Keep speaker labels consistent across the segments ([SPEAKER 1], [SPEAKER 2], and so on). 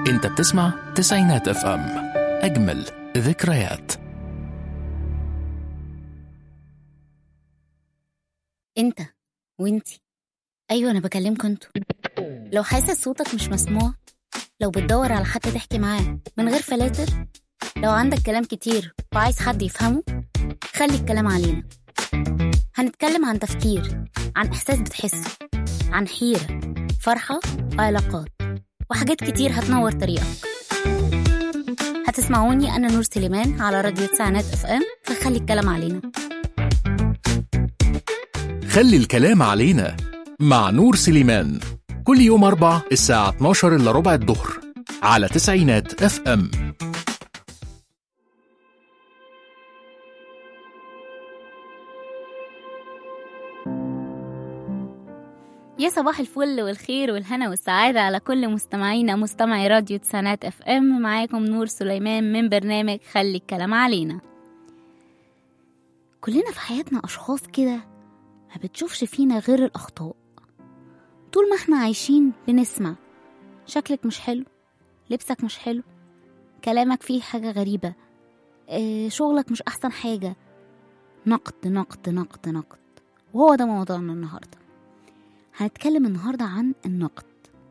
[SPEAKER 1] انت بتسمع تسعينات اف ام اجمل ذكريات
[SPEAKER 2] انت وانتي ايوه انا بكلمكوا انتوا لو حاسس صوتك مش مسموع لو بتدور على حد تحكي معاه من غير فلاتر لو عندك كلام كتير وعايز حد يفهمه خلي الكلام علينا هنتكلم عن تفكير عن احساس بتحسه عن حيره فرحه وعلاقات وحاجات كتير هتنور طريقك هتسمعوني انا نور سليمان على راديو تسعينات اف ام فخلي الكلام علينا
[SPEAKER 1] خلي الكلام علينا مع نور سليمان كل يوم أربع الساعة 12 إلا ربع الظهر على تسعينات اف ام
[SPEAKER 2] يا صباح الفل والخير والهنا والسعادة على كل مستمعينا مستمعي راديو تسعينات اف ام معاكم نور سليمان من برنامج خلي الكلام علينا كلنا في حياتنا أشخاص كده ما بتشوفش فينا غير الأخطاء طول ما احنا عايشين بنسمع شكلك مش حلو لبسك مش حلو كلامك فيه حاجة غريبة اه شغلك مش أحسن حاجة نقد نقد نقد نقد وهو ده موضوعنا النهارده هنتكلم النهاردة عن النقد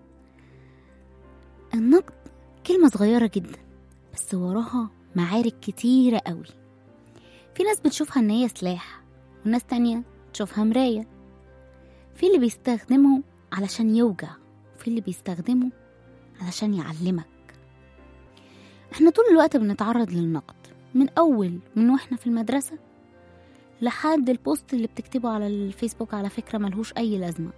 [SPEAKER 2] النقد كلمة صغيرة جدا بس وراها معارك كتيرة قوي في ناس بتشوفها ان هي سلاح وناس تانية تشوفها مراية في اللي بيستخدمه علشان يوجع وفي اللي بيستخدمه علشان يعلمك احنا طول الوقت بنتعرض للنقد من اول من واحنا في المدرسة لحد البوست اللي بتكتبه على الفيسبوك على فكرة ملهوش اي لازمة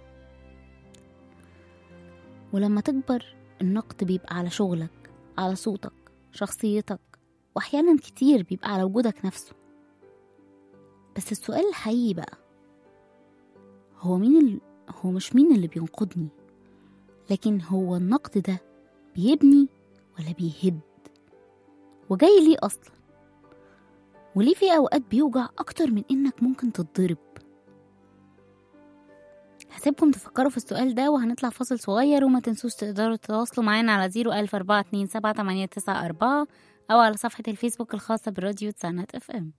[SPEAKER 2] ولما تكبر النقد بيبقى على شغلك على صوتك شخصيتك واحيانا كتير بيبقى على وجودك نفسه بس السؤال الحقيقي بقى هو مين ال... هو مش مين اللي بينقدني لكن هو النقد ده بيبني ولا بيهد وجاي ليه اصلا وليه في اوقات بيوجع اكتر من انك ممكن تتضرب هسيبكم تفكروا في السؤال ده وهنطلع فاصل صغير وما تنسوش تقدروا تتواصلوا معانا على زيرو ألف أربعة اتنين سبعة تمانية تسعة أربعة أو على صفحة الفيسبوك الخاصة براديو تسعينات اف ام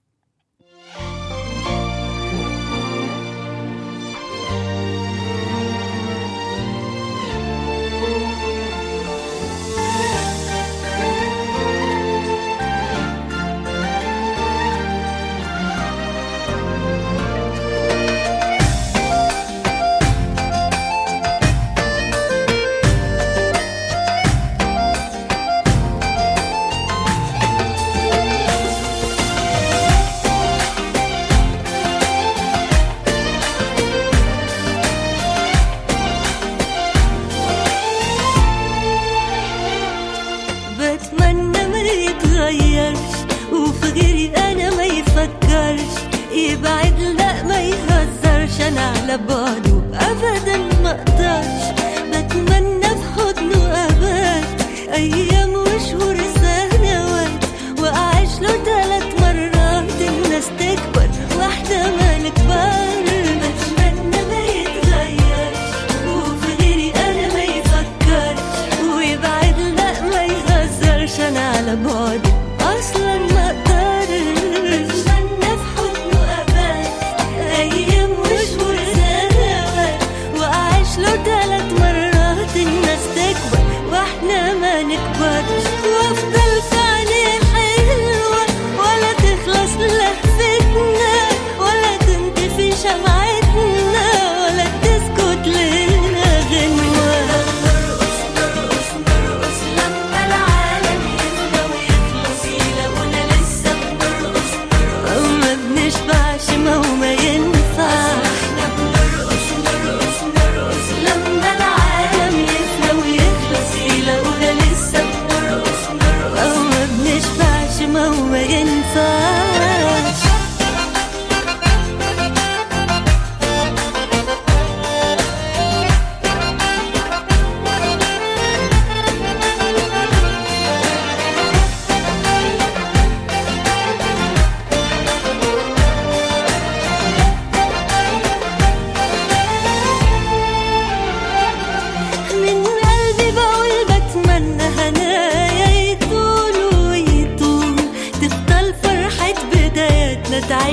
[SPEAKER 3] بتمنى ما يتغيرش وفي غيري انا ما يفكرش يبعد لا ما يهزرش انا على بعده ابدا ما اقدرش بتمنى في حضنه ابات ايام وشهور سنوات واعيش له ثلاث مرات الناس تكبر واحده ما نكبر بتمنى ما يتغيرش وفي غيري انا ما يفكرش ويبعد لا ما يهزرش انا على بعد اصلا ما اقدرش بتمنى في حضنه ابات ايام وشهور سنوات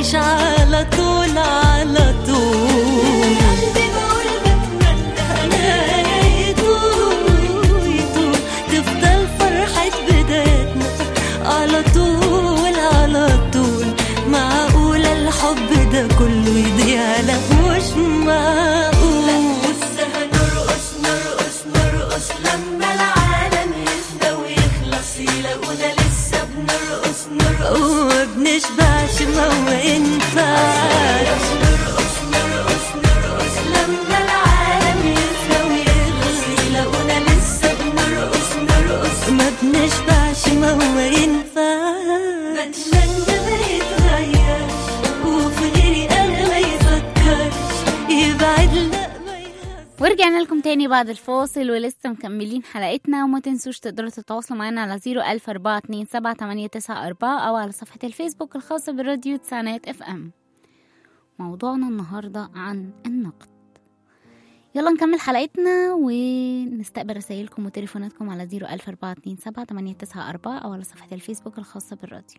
[SPEAKER 3] نعيش على طول على طول قلبي بقول بتمنى انا يطول يطول تفضل فرحة بدايتنا على طول على طول معقولة الحب ده كله يضيع لا مش معقول لسه هنرقص نرقص نرقص لما العالم يفنى ويخلص يلاقونا لسه بنرقص نرقص وما بنشبعش ما ينفعش نرقص نرقص نرقص لما العالم يفنى ويخلص يلاقونا لسه بنرقص نرقص ما بنشبعش ما ينفعش بتمنى ما يتغيرش وفي غيري انا ما يفكرش يبعد لا ما يهزر
[SPEAKER 2] ورجعنا لكم تاني بعد الفاصل ولسه مكملين حلقتنا وما تنسوش تقدروا تتواصلوا معانا على 004278994 أو على صفحة الفيسبوك الخاصة بالراديو تسعينات اف ام موضوعنا النهاردة عن النقد يلا نكمل حلقتنا ونستقبل رسائلكم وتليفوناتكم على 004278994 أو على صفحة الفيسبوك الخاصة بالراديو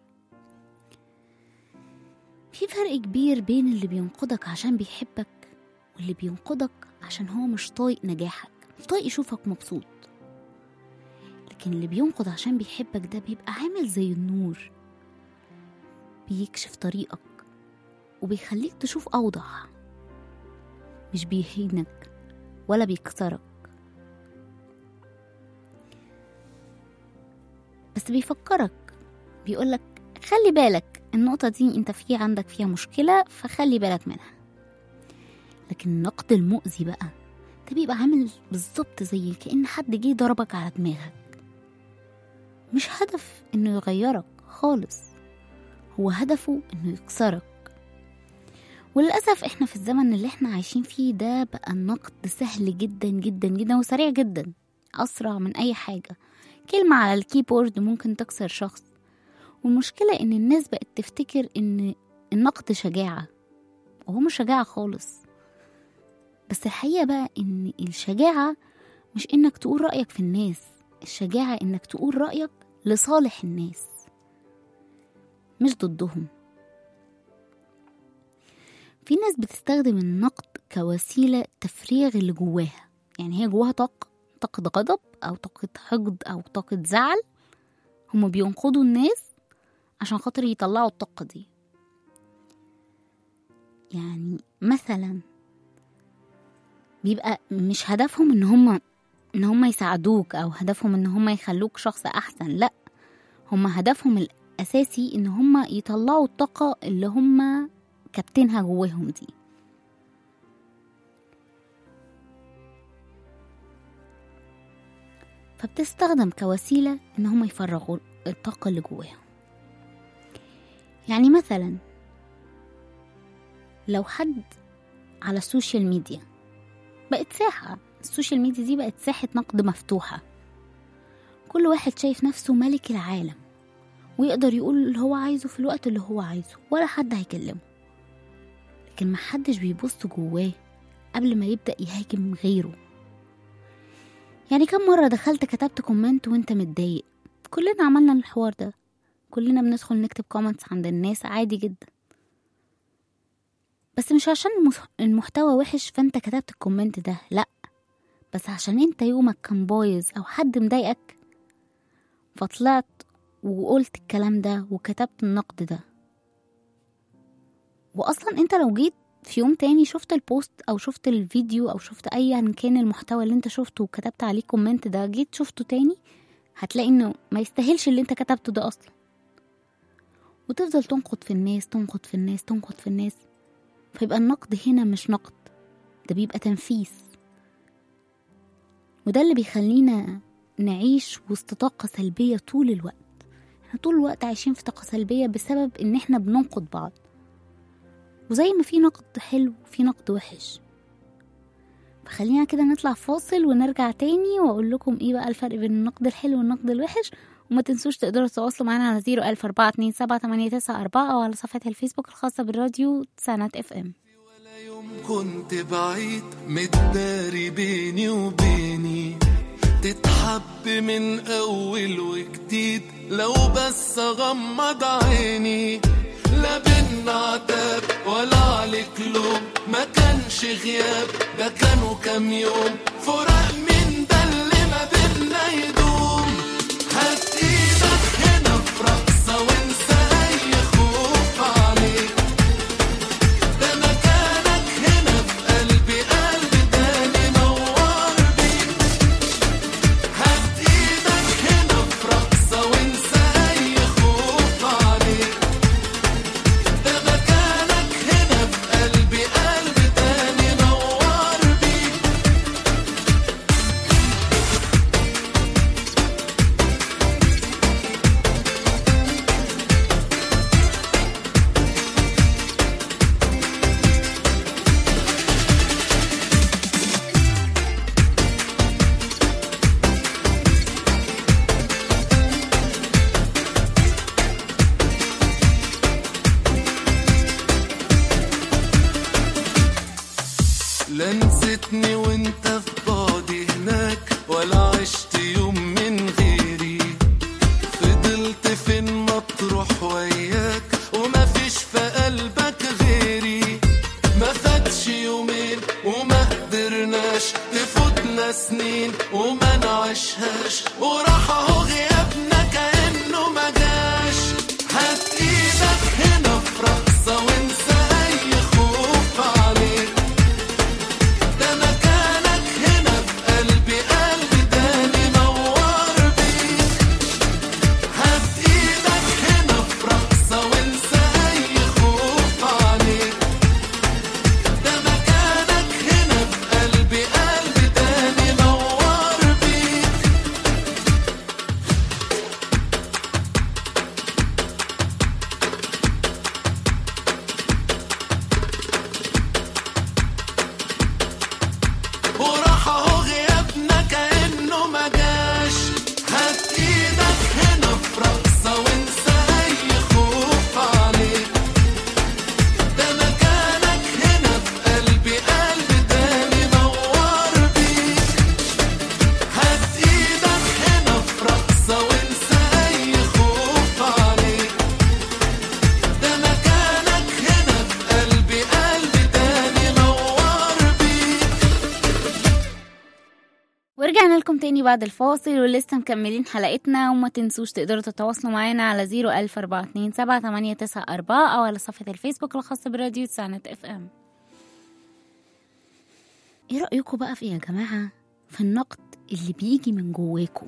[SPEAKER 2] في فرق كبير بين اللي بينقدك عشان بيحبك واللي بينقدك عشان هو مش طايق نجاحك مش طايق يشوفك مبسوط لكن اللي بينقد عشان بيحبك ده بيبقى عامل زي النور بيكشف طريقك وبيخليك تشوف أوضح مش بيهينك ولا بيكسرك بس بيفكرك بيقولك خلي بالك النقطة دي انت في عندك فيها مشكلة فخلي بالك منها لكن النقد المؤذي بقى ده بيبقى عامل بالظبط زي كأن حد جه ضربك على دماغك مش هدف انه يغيرك خالص هو هدفه انه يكسرك وللأسف احنا في الزمن اللي احنا عايشين فيه ده بقى النقد سهل جدا جدا جدا وسريع جدا أسرع من أي حاجة كلمة على الكيبورد ممكن تكسر شخص والمشكلة إن الناس بقت تفتكر إن النقد شجاعة وهو مش شجاعة خالص بس الحقيقة بقى إن الشجاعة مش إنك تقول رأيك في الناس الشجاعة إنك تقول رأيك لصالح الناس مش ضدهم في ناس بتستخدم النقد كوسيلة تفريغ اللي جواها يعني هي جواها طاقة طاقة غضب أو طاقة حقد أو طاقة زعل هما بينقضوا الناس عشان خاطر يطلعوا الطاقة دي يعني مثلا بيبقى مش هدفهم ان هم ان هم يساعدوك او هدفهم ان هم يخلوك شخص احسن لا هم هدفهم الاساسي ان هم يطلعوا الطاقة اللي هم كابتنها جواهم دي فبتستخدم كوسيلة ان هم يفرغوا الطاقة اللي جواهم يعني مثلا لو حد على السوشيال ميديا بقت ساحة السوشيال ميديا دي بقت ساحة نقد مفتوحة كل واحد شايف نفسه ملك العالم ويقدر يقول اللي هو عايزه في الوقت اللي هو عايزه ولا حد هيكلمه لكن محدش بيبص جواه قبل ما يبدأ يهاجم غيره يعني كم مرة دخلت كتبت كومنت وانت متضايق كلنا عملنا الحوار ده كلنا بندخل نكتب كومنتس عند الناس عادي جدا بس مش عشان المس- المحتوى وحش فانت كتبت الكومنت ده لا بس عشان انت يومك كان بايظ او حد مضايقك فطلعت وقلت الكلام ده وكتبت النقد ده واصلا انت لو جيت في يوم تاني شفت البوست او شفت الفيديو او شفت ايا كان المحتوى اللي انت شفته وكتبت عليه كومنت ده جيت شفته تاني هتلاقي انه ما يستاهلش اللي انت كتبته ده اصلا وتفضل تنقد في الناس تنقد في الناس تنقد في الناس فيبقى النقد هنا مش نقد ده بيبقى تنفيس وده اللي بيخلينا نعيش وسط طاقة سلبية طول الوقت احنا طول الوقت عايشين في طاقة سلبية بسبب ان احنا بننقد بعض وزي ما في نقد حلو في نقد وحش فخلينا كده نطلع فاصل ونرجع تاني واقول لكم ايه بقى الفرق بين النقد الحلو والنقد الوحش وما تنسوش تقدروا تتواصلوا معانا على زيرو ألف أربعة اتنين سبعة تمانية تسعة أربعة أو على صفحة الفيسبوك الخاصة بالراديو سنة اف ام
[SPEAKER 4] ولا يوم كنت بعيد متداري بيني وبيني تتحب من أول وجديد لو بس أغمض عيني لا بينا كان عتاب ولا عليك لوم ما كانش غياب ده كانوا كام يوم فراق من ده اللي ما بينا يدوم هات ايدك هنا في رقصة وانسى اي خوف عليك ده مكانك هنا في قلبي قلبي تاني نور بيك هات ايدك هنا في رقصة وانسى اي خوف عليك ده مكانك هنا في قلبي قلبي تاني نور بيك لا نسيتني وانت في بعدي هناك ولا عشت يوم من غيري فضلت فين مطروح وياك وما فيش في قلبك غيري ما فاتش يومين وما قدرناش تفوتنا سنين وما نعيشهاش وراح اهو غيابنا كأنه ما جاش هات ايدك هنا في رقصة وانسى اي خوف عليك ده مكانك هنا في قلبي قلبي تاني نور بيك هات ايدك هنا في رقصة وانسى اي خوف عليك ده مكانك هنا في قلبي قلبي تاني نور بيك وراح اهو غيابنا كأنه ما جاش هات ايدك هنا في رقصة وانسى اي خوف عليك ده مكانك هنا في قلبي قلبي تاني نور بيك هات ايدك هنا في رقصة وانسى اي خوف عليك ده مكانك هنا في قلبي قلبي تاني نور بيك
[SPEAKER 2] ورجعنا لكم تاني بعد الفاصل ولسه مكملين حلقتنا وما تنسوش تقدروا تتواصلوا معانا على 00427 أو على صفحة الفيسبوك الخاصة براديو تسعينات اف ام ايه رأيكم بقى في ايه يا جماعة في النقد اللي بيجي من جواكم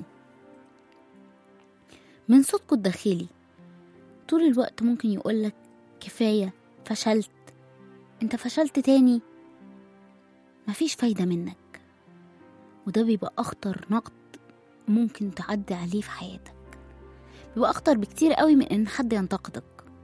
[SPEAKER 2] من صوتكم الداخلي طول الوقت ممكن يقولك كفاية فشلت انت فشلت تاني مفيش فايدة منك وده بيبقى أخطر نقد ممكن تعدي عليه في حياتك بيبقى أخطر بكتير قوي من إن حد ينتقدك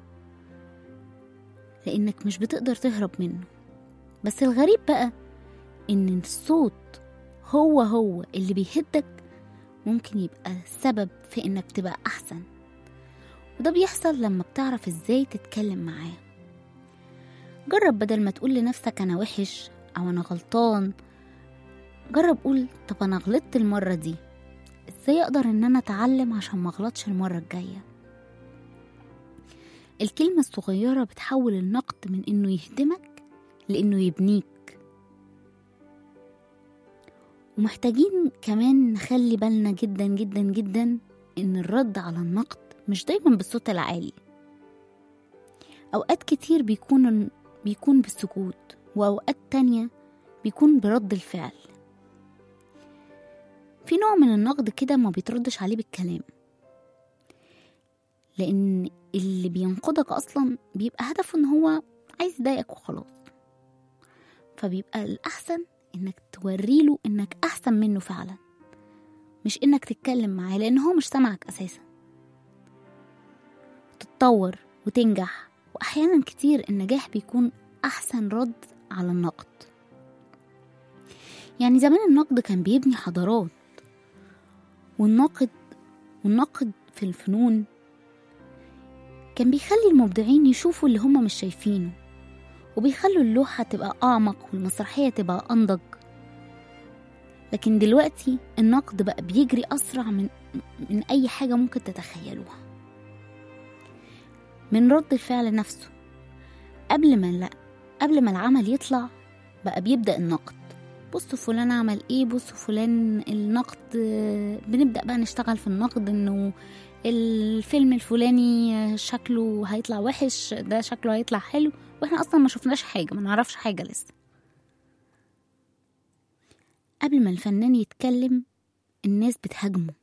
[SPEAKER 2] لأنك مش بتقدر تهرب منه بس الغريب بقى إن الصوت هو هو اللي بيهدك ممكن يبقى سبب في إنك تبقى أحسن وده بيحصل لما بتعرف إزاي تتكلم معاه جرب بدل ما تقول لنفسك أنا وحش أو أنا غلطان جرب قول طب انا غلطت المرة دي ازاي اقدر ان انا اتعلم عشان ما اغلطش المرة الجاية الكلمة الصغيرة بتحول النقد من انه يهدمك لانه يبنيك ومحتاجين كمان نخلي بالنا جدا جدا جدا ان الرد على النقد مش دايما بالصوت العالي اوقات كتير بيكون بيكون بالسكوت واوقات تانية بيكون برد الفعل في نوع من النقد كده ما بيتردش عليه بالكلام لان اللي بينقدك اصلا بيبقى هدفه ان هو عايز يضايقك وخلاص فبيبقى الاحسن انك توريله انك احسن منه فعلا مش انك تتكلم معاه لان هو مش سامعك اساسا تتطور وتنجح واحيانا كتير النجاح بيكون احسن رد على النقد يعني زمان النقد كان بيبني حضارات والناقد والناقد في الفنون كان بيخلي المبدعين يشوفوا اللي هما مش شايفينه وبيخلوا اللوحة تبقى أعمق والمسرحية تبقى أنضج لكن دلوقتي النقد بقى بيجري أسرع من من أي حاجة ممكن تتخيلوها من رد الفعل نفسه قبل ما لا قبل ما العمل يطلع بقى بيبدأ النقد بصوا فلان عمل ايه بصوا فلان النقد آه، بنبدأ بقى نشتغل في النقد انه الفيلم الفلاني آه، شكله هيطلع وحش ده شكله هيطلع حلو واحنا اصلا ما شفناش حاجة ما نعرفش حاجة لسه قبل ما الفنان يتكلم الناس بتهاجمه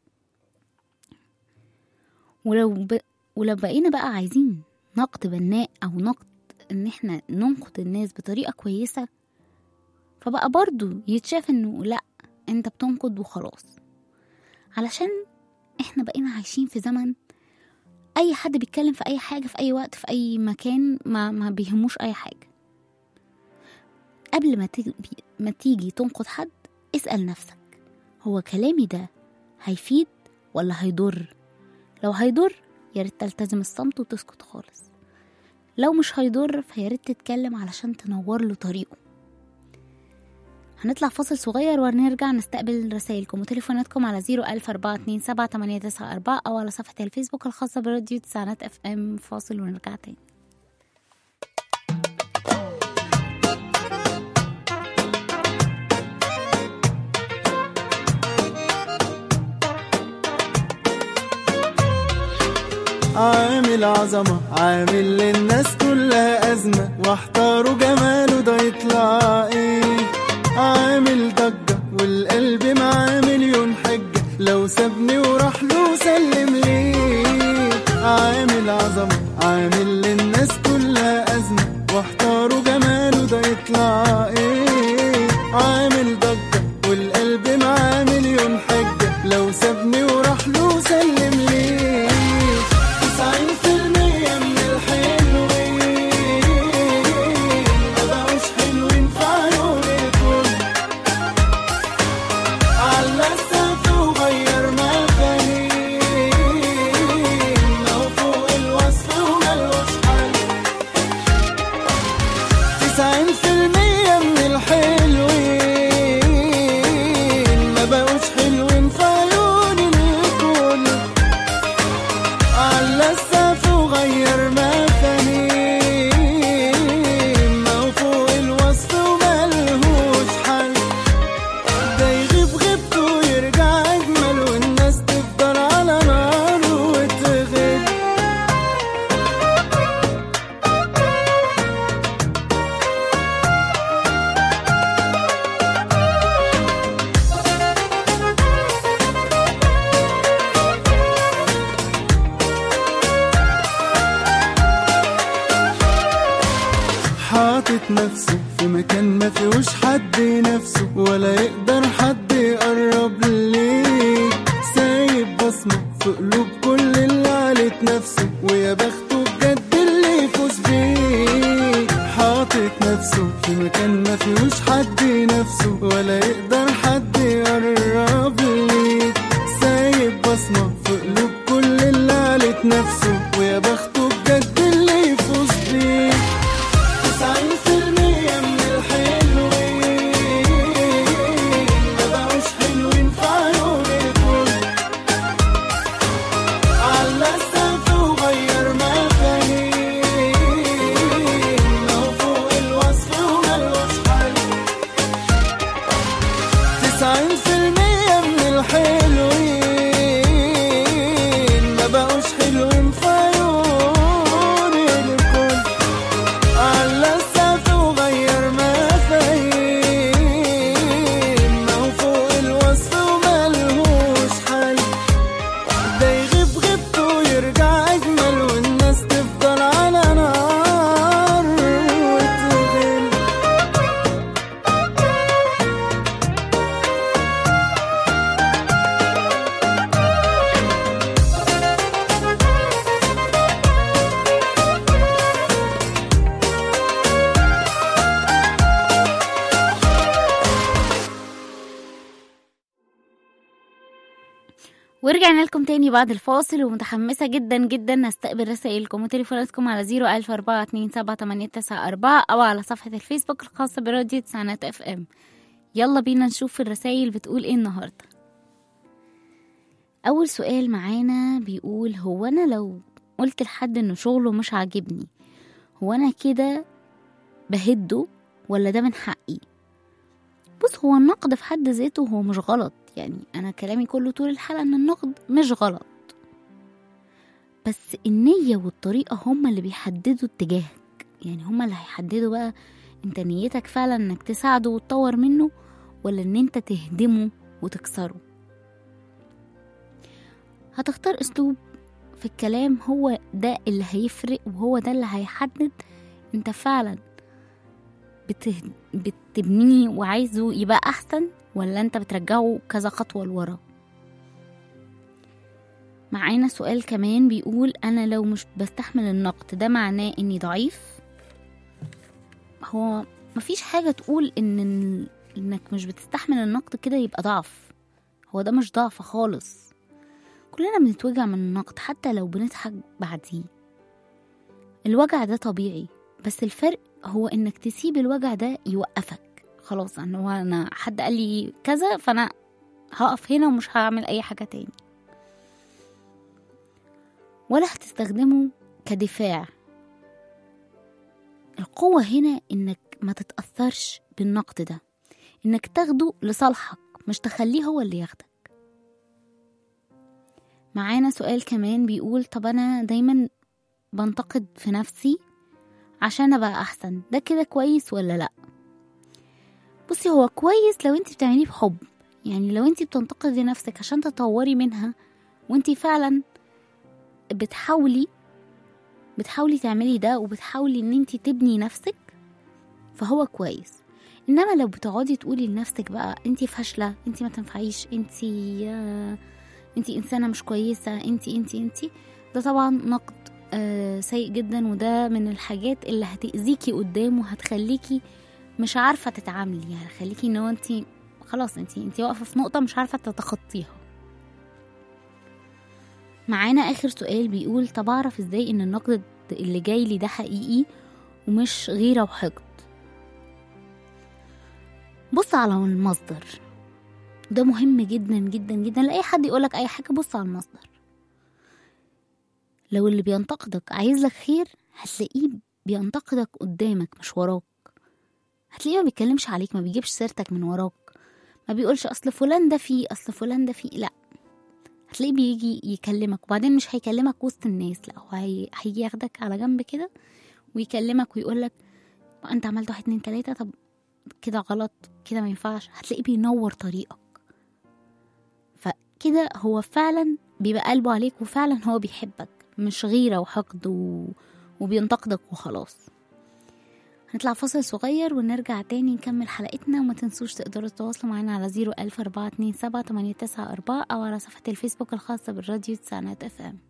[SPEAKER 2] ولو ب... ولو بقينا بقى عايزين نقد بناء او نقد ان احنا ننقد الناس بطريقة كويسة فبقى برضو يتشاف انه لا انت بتنقد وخلاص علشان احنا بقينا عايشين في زمن اي حد بيتكلم في اي حاجة في اي وقت في اي مكان ما, ما بيهموش اي حاجة قبل ما تيجي, ما تيجي تنقد حد اسأل نفسك هو كلامي ده هيفيد ولا هيضر لو هيضر يا ريت تلتزم الصمت وتسكت خالص لو مش هيضر فيا ريت تتكلم علشان تنور له طريقه هنطلع فاصل صغير ونرجع نستقبل رسائلكم وتليفوناتكم على زيرو ألف أربعة اتنين سبعة تمانية تسعة أربعة أو على صفحة الفيسبوك الخاصة براديو تسعينات اف ام فاصل ونرجع تاني
[SPEAKER 5] عامل عظمة عامل للناس كلها أزمة واحتاروا جماله ده يطلع ايه عامل ضجة والقلب معاه مليون حجة لو سابني وراح له سلم ليه عامل عظمة عامل للناس كلها أزمة واحتاروا جماله ده يطلع ايه عامل ضجة والقلب معاه مليون حجة لو سابني وراح له سلم ليه تسعين في المية من الحلوين مبقوش حلوين في عيون الكل على السقف وغير مفاهيم لو فوق الوصف وملوش حل تسعين في المية من الحلوين ما بقوش حلوين في عيون الكل على السقف وغير مفاهيم لو فوق الوصف وملهوش حل ده يغيب غيبته ويرجع أجمل والناس تفضل على نار وتغيب حاطط نفسه في مكان ما فيهوش حد نفسه ولا يقدر حد يقرب ليه سايب بصمة في قلوب كل اللي علت نفسه ويا بخته بجد اللي يفوز بيه حاطط نفسه في مكان ما فيهوش حد نفسه ولا يقدر حد يقرب ليه سايب بصمة في قلوب كل اللي علت نفسه ويا بخته بجد اللي يفوز بيه تسعين في المية من الحلوين مبقوش حلوين في عيون الكل على السقف وغير مفاهيم لو فوق الوصف وملوش حل تسعين في المية من الحلوين مبقوش حلوين في عيون الكل على السقف وغير مفاهيم لو فوق الوصف وملهوش حل ده يغيب غيبته ويرجع أجمل والناس تفضل على نار وتغل
[SPEAKER 2] ورجعنا لكم تاني بعد الفاصل ومتحمسة جدا جدا نستقبل رسائلكم وتليفوناتكم على زيرو ألف أربعة اتنين سبعة تمانية تسعة أربعة أو على صفحة الفيسبوك الخاصة براديو تسعينات اف ام يلا بينا نشوف الرسائل بتقول ايه النهاردة أول سؤال معانا بيقول هو أنا لو قلت لحد إنه شغله مش عاجبني هو أنا كده بهده ولا ده من حقي بص هو النقد في حد ذاته هو مش غلط يعني انا كلامي كله طول الحلقه ان النقد مش غلط بس النيه والطريقه هما اللي بيحددوا اتجاهك يعني هما اللي هيحددوا بقى انت نيتك فعلا انك تساعده وتطور منه ولا ان انت تهدمه وتكسره هتختار اسلوب في الكلام هو ده اللي هيفرق وهو ده اللي هيحدد انت فعلا بته... بتبنيه وعايزه يبقى احسن ولا انت بترجعه كذا خطوة لورا معانا سؤال كمان بيقول انا لو مش بستحمل النقد ده معناه اني ضعيف هو مفيش حاجة تقول ان انك مش بتستحمل النقد كده يبقى ضعف هو ده مش ضعف خالص كلنا بنتوجع من النقد حتى لو بنضحك بعديه الوجع ده طبيعي بس الفرق هو انك تسيب الوجع ده يوقفك خلاص ان هو انا حد قال لي كذا فانا هقف هنا ومش هعمل اي حاجة تاني ولا هتستخدمه كدفاع القوة هنا انك ما تتأثرش بالنقد ده انك تاخده لصالحك مش تخليه هو اللي ياخدك معانا سؤال كمان بيقول طب انا دايما بنتقد في نفسي عشان ابقى احسن ده كده كويس ولا لا بصي هو كويس لو انت بتعمليه بحب يعني لو انت بتنتقدي نفسك عشان تطوري منها وانت فعلا بتحاولي بتحاولي تعملي ده وبتحاولي ان انت تبني نفسك فهو كويس انما لو بتقعدي تقولي لنفسك بقى انت فاشله انت ما تنفعيش انت آه انت انسانه مش كويسه انت انت انت ده طبعا نقد آه سيء جدا وده من الحاجات اللي هتأذيكي قدام وهتخليكي مش عارفه تتعاملي يعني هتخليكي ان هو انت خلاص انت انت واقفه في نقطه مش عارفه تتخطيها معانا اخر سؤال بيقول طب اعرف ازاي ان النقد اللي جاي لي ده حقيقي ومش غيره وحقد بص على المصدر ده مهم جدا جدا جدا لاي حد يقولك اي حاجه بص على المصدر لو اللي بينتقدك عايز لك خير هتلاقيه بينتقدك قدامك مش وراك هتلاقيه ما بيتكلمش عليك ما بيجيبش سيرتك من وراك ما بيقولش اصل فلان ده فيه اصل فلان ده فيه لا هتلاقيه بيجي يكلمك وبعدين مش هيكلمك وسط الناس لا هو هي- هيجي ياخدك على جنب كده ويكلمك ويقولك انت عملت واحد اتنين تلاتة طب كده غلط كده ما ينفعش هتلاقيه بينور طريقك فكده هو فعلا بيبقى قلبه عليك وفعلا هو بيحبك مش غيرة وحقد و... وبينتقدك وخلاص هنطلع فاصل صغير ونرجع تاني نكمل حلقتنا وما تنسوش تقدروا تتواصلوا معانا على زيرو ألف أربعة اتنين سبعة تمانية تسعة أربعة أو على صفحة الفيسبوك الخاصة بالراديو تسعينات اف ام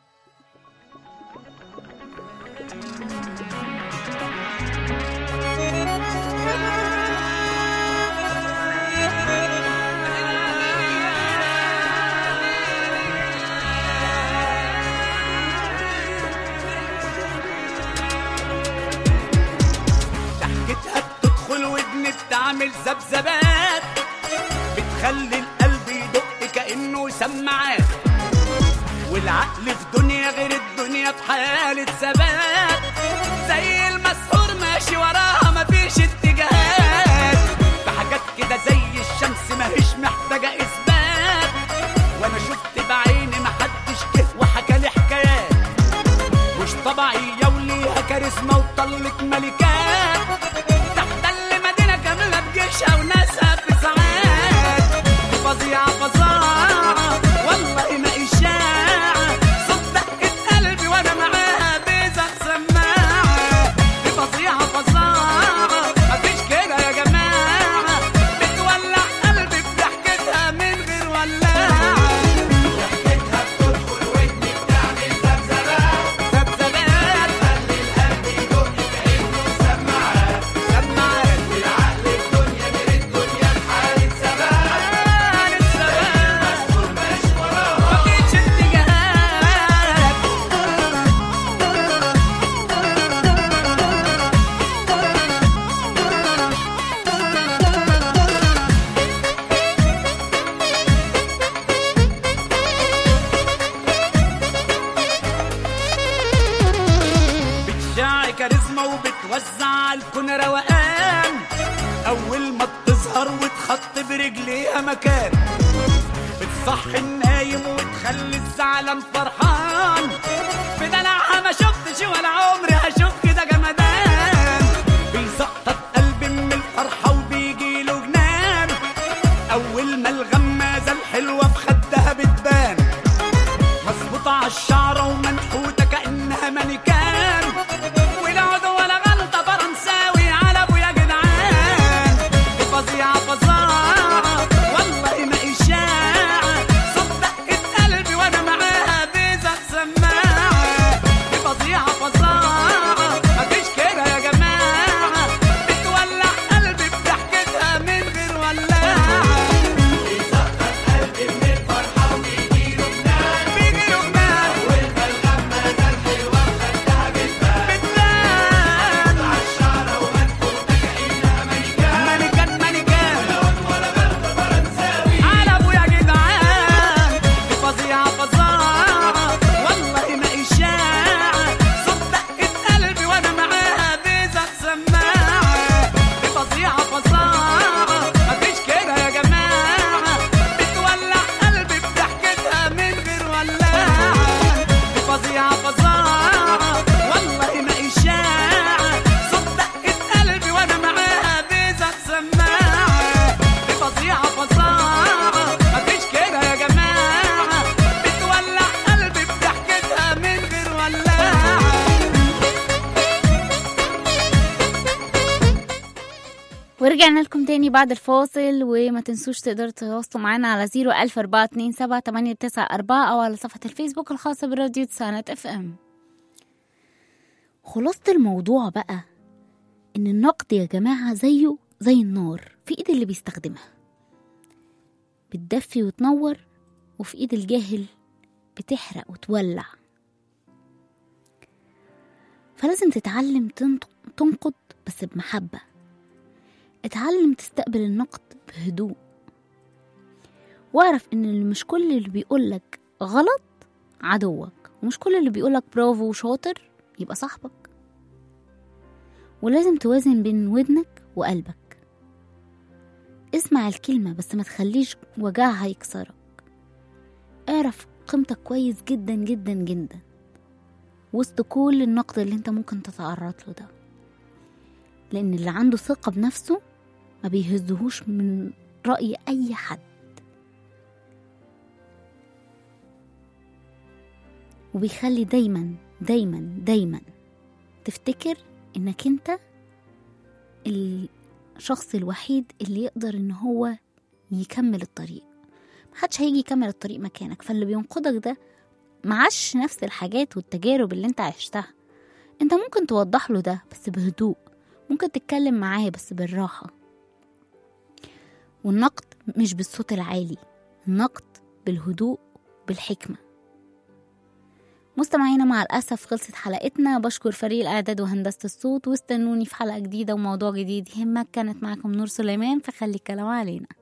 [SPEAKER 6] ضحكتها بتدخل ودني بتعمل ذبذبات بتخلي القلب يدق كأنه سماعات والعقل في دنيا غير الدنيا في حالة ثبات زي المسحور ماشي وراها مفيش اتجاهات في حاجات كده زي الشمس ماهيش محتاجة إثبات وأنا شفت بعيني محدش جه وحكى لي حكايات مش طبيعية وليها كاريزما وطلت ملكات تحتل مدينة كاملة بجيشها وناسها في ساعات فظيعة فظاعة والله ما إشاعة صوت دقة قلبي وأنا معاها بيزق سماعة دي فظيعة فظاعة مفيش كده يا جماعة بتولع قلبي بضحكتها من غير ولاعة ضحكتها بتدخل ودني بتعمل ذبذبات ذبذبات خلي القلب يدق كأنه سماعات سماعات والعقل الدنيا غير الدنيا في حالة ثبات حالة ثبات مسؤول ماشي وراها مفيش اتجاهات بتشاع كاريزما وبتوزع الكون تخط برجليها مكان بتصحي النايم وتخلي الزعلان فرحان في دلعها ما شفتش ولا عمري هشوف كده جمدان بيسقطط قلبي من الفرحة وبيجيله جنان أول ما الغمازة الحلوة في خدها بتبان مظبوطة عالشعرة ومنحوتة كأنها مانيكان والعود ولا غلطة فرنساوي على أبويا جدعان دي فظيعة فظاعة والله ما إشاعة صوت دقة قلبي وأنا معاها بيزق سماعة دي فظيعة فظاعة مفيش كده يا جماعة بتولع قلبي بضحكتها من غير ولاعة بيجي لبنان بتبان مانيكان مانيكان على ابويا جدعان دي فظيعة فظاعة والله ما إشاعة صوت دقة قلبي وأنا معاها بيزق سماعة دي فظيعة فظاعة مفيش كده يا جماعة بتولع قلبي بضحكتها من غير ولاعة دي فظيعة فظاعة والله ما إشاعة صوت دقة قلبي وأنا معاها بيزق سماعة دي فظيعة فظاعة مفيش كده يا جماعة بتولع قلبي بضحكتها من غير ولاعة
[SPEAKER 2] ورجعنا لكم تاني بعد الفاصل وما تنسوش تقدروا تتواصلوا معانا على زيرو ألف أربعة اتنين سبعة تمانية تسعة أربعة أو على صفحة الفيسبوك الخاصة براديو تسعينات اف ام خلاصة الموضوع بقى إن النقد يا جماعة زيه زي النار في إيد اللي بيستخدمها بتدفي وتنور وفي إيد الجاهل بتحرق وتولع فلازم تتعلم تنط- تنقد بس بمحبة اتعلم تستقبل النقد بهدوء واعرف ان اللي مش كل اللي بيقولك غلط عدوك ومش كل اللي بيقولك برافو وشاطر يبقى صاحبك ولازم توازن بين ودنك وقلبك اسمع الكلمة بس ما تخليش وجعها يكسرك اعرف قيمتك كويس جدا جدا جدا وسط كل النقد اللي انت ممكن تتعرض له ده لأن اللي عنده ثقة بنفسه ما بيهزهوش من رأي أي حد وبيخلي دايما دايما دايما تفتكر انك انت الشخص الوحيد اللي يقدر ان هو يكمل الطريق محدش هيجي يكمل الطريق مكانك فاللي بينقدك ده معاش نفس الحاجات والتجارب اللي انت عشتها انت ممكن توضح له ده بس بهدوء ممكن تتكلم معاه بس بالراحة والنقد مش بالصوت العالي النقد بالهدوء بالحكمة مستمعينا مع الأسف خلصت حلقتنا بشكر فريق الإعداد وهندسة الصوت واستنوني في حلقة جديدة وموضوع جديد يهمك كانت معكم نور سليمان فخلي الكلام علينا